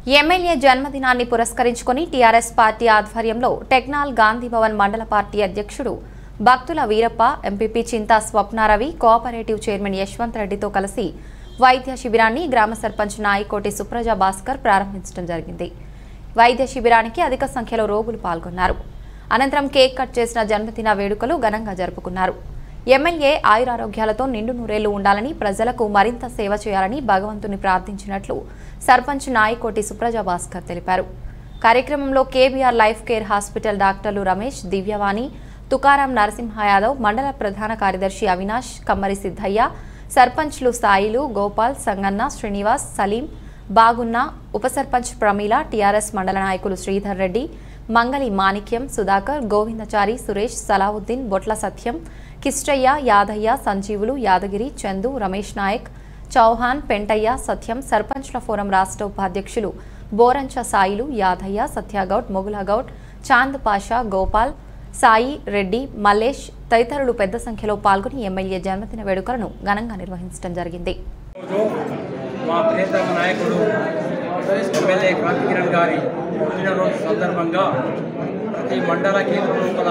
MLA జన్మదినాన్ని పురస్కరించుకొని TRS party ఆధ్వర్యంలో టెక్నాల్ గాంధీ భవన్ మండల పార్టీ అధ్యక్షుడు Bhaktula Veerappa MPP Chinta Swapna Ravi cooperative chairman Yashwant రెడ్డితో కలిసి వైద్య శిబిరాన్ని గ్రామ సర్పంచ్ నాయికోటి సుప్రజ భాస్కర్ ప్రారంభించడం జరిగింది వైద్య శిబిరానికి అధిక సంఖ్యలో రోగులు పాల్గొన్నారు అనంతరం కేక్ కట్ చేసిన జన్మదిన వేడుకలు ఘనంగా జరుపుకున్నారు ఎమ్మెల్యే ఆయురారోగ్యాలతో నిండు నూరేళ్లు ఉండాలని ప్రజలకు మరింత సేవ చేయాలని భగవంతుని ప్రార్థించినట్లు సర్పంచ్ నాయకోటి సుప్రజ భాస్కర్ తెలిపారు కార్యక్రమంలో కేబీఆర్ లైఫ్ కేర్ హాస్పిటల్ డాక్టర్లు రమేష్ దివ్యవాణి తుకారాం నరసింహ యాదవ్ మండల ప్రధాన కార్యదర్శి అవినాష్ కమ్మరి సిద్ధయ్య సర్పంచ్లు సాయిలు గోపాల్ సంగన్న శ్రీనివాస్ సలీం బాగున్న ఉప సర్పంచ్ ప్రమీల టీఆర్ఎస్ మండల నాయకులు శ్రీధర్ రెడ్డి మంగళి మాణిక్యం సుధాకర్ గోవిందచారి సురేష్ సలావుద్దీన్ బొట్ల సత్యం కిష్టయ్య యాదయ్య సంజీవులు యాదగిరి చందు రమేష్ నాయక్ చౌహాన్ పెంటయ్య సత్యం సర్పంచ్ల ఫోరం రాష్ట్ర ఉపాధ్యక్షులు బోరంచ సాయిలు యాదయ్య సత్యగౌడ్ మొగులగౌడ్ చాంద్ పాషా గోపాల్ సాయి రెడ్డి మల్లేష్ తదితరులు పెద్ద సంఖ్యలో పాల్గొని ఎమ్మెల్యే జన్మదిన వేడుకలను ఘనంగా నిర్వహించడం జరిగింది రోజు మా ప్రియతమ నాయకుడు ఎమ్మెల్యే క్రాంతికిరణ్ గారి పుట్టినరోజు సందర్భంగా ప్రతి మండల కేంద్రం లోపల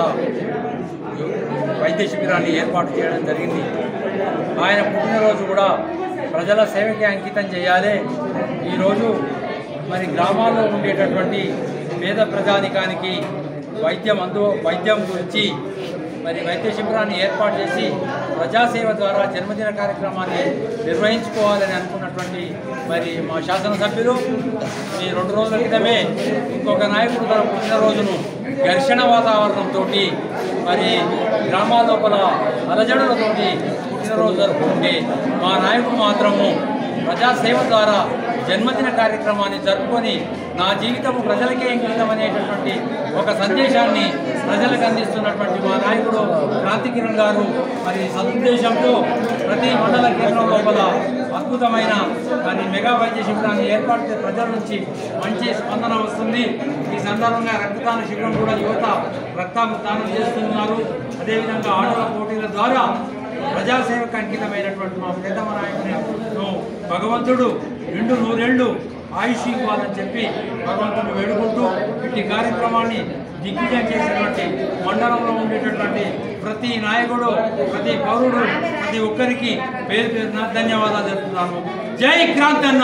వైద్య శిబిరాన్ని ఏర్పాటు చేయడం జరిగింది ఆయన పుట్టినరోజు కూడా ప్రజల సేవకి అంకితం చేయాలి ఈరోజు మరి గ్రామాల్లో ఉండేటటువంటి పేద ప్రజానికానికి వైద్యం అందు వైద్యం గురించి మరి వైద్య శిబిరాన్ని ఏర్పాటు చేసి ప్రజాసేవ ద్వారా జన్మదిన కార్యక్రమాన్ని నిర్వహించుకోవాలని అనుకున్నటువంటి మరి మా శాసనసభ్యులు ఈ రెండు రోజుల క్రితమే ఇంకొక నాయకుడు తన పుట్టినరోజును ఘర్షణ వాతావరణంతో మరి గ్రామాల లోపల అలజడులతోటి పుట్టినరోజు జరుపుకుంటే మా నాయకుడు మాత్రము ప్రజాసేవ ద్వారా జన్మదిన కార్యక్రమాన్ని జరుపుకొని నా జీవితం ప్రజలకే అంకితం అనేటటువంటి ఒక సందేశాన్ని ప్రజలకు అందిస్తున్నటువంటి మా నాయకుడు క్రాంతికిరణ్ గారు మరి సదుద్దేశంతో ప్రతి మండల కేంద్రం లోపల అద్భుతమైన మరి మెగా వైద్య శిబిరాన్ని ఏర్పాటు చేసి ప్రజల నుంచి మంచి స్పందన వస్తుంది ఈ సందర్భంగా రక్తదాన శిబిరం కూడా యువత రక్తం దానం చేస్తున్నారు అదేవిధంగా ఆటల పోటీల ద్వారా ప్రజాసేవకు అంకితమైనటువంటి మా ప్రియతమ నాయకుని భగవంతుడు రెండు నూరేళ్లు ఆయుష్ ఇవ్వాలని చెప్పి భగవంతుని వేడుకుంటూ ఇట్టి కార్యక్రమాన్ని దిగ్విజయం చేసినటువంటి మండలంలో ఉండేటటువంటి ప్రతి నాయకుడు ప్రతి పౌరుడు ప్రతి ఒక్కరికి పేరు పేరున ధన్యవాదాలు చెప్తున్నాను జై క్రాంతన్న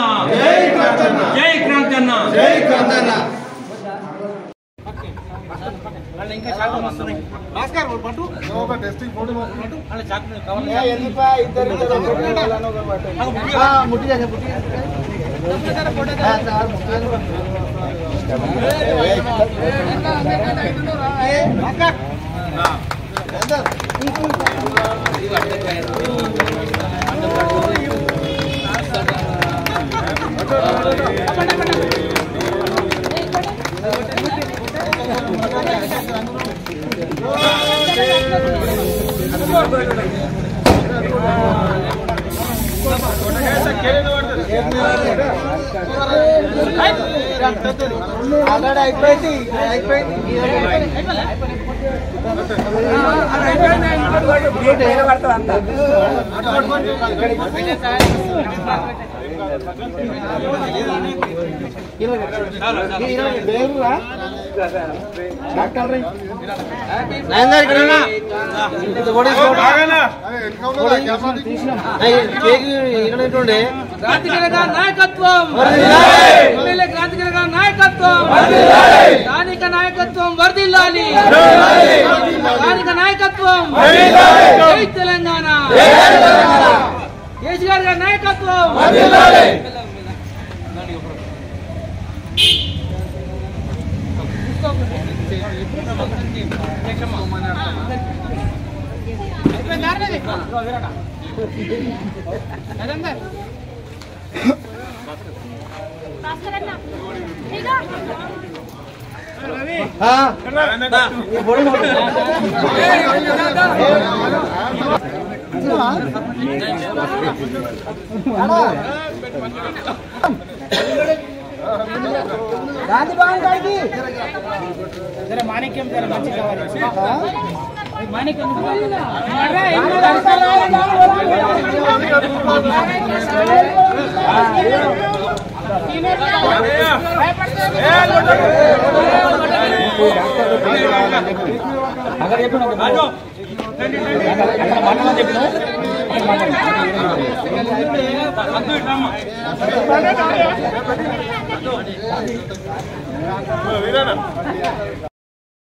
జై క్రాంతన్న వాళ్ళు ఇంకా చాలా వస్తున్నాయి ఒక టెస్టింగ్ ఫోటో వాళ్ళ చాకులు కవర్లు ఆల్రెడీ అయిపోయింది అయిపోయింది క్రాంతికర గారి నాయకత్వం ఎమ్మెల్యే క్రాంతికర గారి నాయకత్వం స్థానిక నాయకత్వం వర్దిల్లాలి స్థానిక నాయకత్వం జై తెలంగాణ కేసీఆర్ గారి నాయకత్వం గాంధీ భవన్ కాడికి మాణిక్యం మంచి మాణిక్యం ఆ రాజు